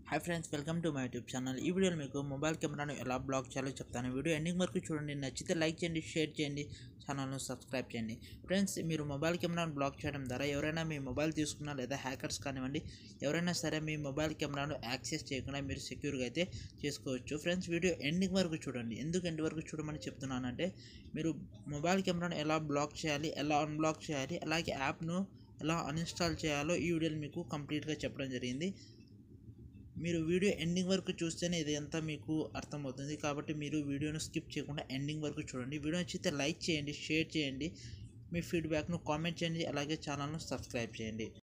hi friends welcome to my YouTube channel ఈ వీడియోలో మీకు మొబైల్ కెమెరాను ఎలా బ్లాక్ చేయాలో చెప్తాను వీడియో ఎండింగ్ వరకు చూడండి నచ్చితే లైక్ చేయండి షేర్ చేయండి ఛానల్ను సబ్స్క్రైబ్ చేయండి ఫ్రెండ్స్ మీరు మొబైల్ కెమెరాను బ్లాక్ చేయడం ద్వారా ఎవరైనా మీ మొబైల్ తీసుకున్నా లేదా హ్యాకర్స్ కానివ్వండి ఎవరైనా సరే మీ మొబైల్ కెమెరాను యాక్సెస్ చేయకుండా మీరు సెక్యూర్గా అయితే చేసుకోవచ్చు ఫ్రెండ్స్ వీడియో ఎండింగ్ వరకు చూడండి ఎందుకు ఎండ్ వరకు చూడమని చెప్తున్నానంటే మీరు మొబైల్ కెమెరాను ఎలా బ్లాక్ చేయాలి ఎలా అన్బ్లాక్ చేయాలి అలాగే యాప్ను ఎలా అన్ఇన్స్టాల్ చేయాలో ఈ వీడియోలో మీకు కంప్లీట్గా చెప్పడం జరిగింది మీరు వీడియో ఎండింగ్ వరకు చూస్తేనే ఇది అంతా మీకు అర్థమవుతుంది కాబట్టి మీరు వీడియోను స్కిప్ చేయకుండా ఎండింగ్ వరకు చూడండి వీడియో నచ్చితే లైక్ చేయండి షేర్ చేయండి మీ ఫీడ్బ్యాక్ను కామెంట్ చేయండి అలాగే ఛానల్ను సబ్స్క్రైబ్ చేయండి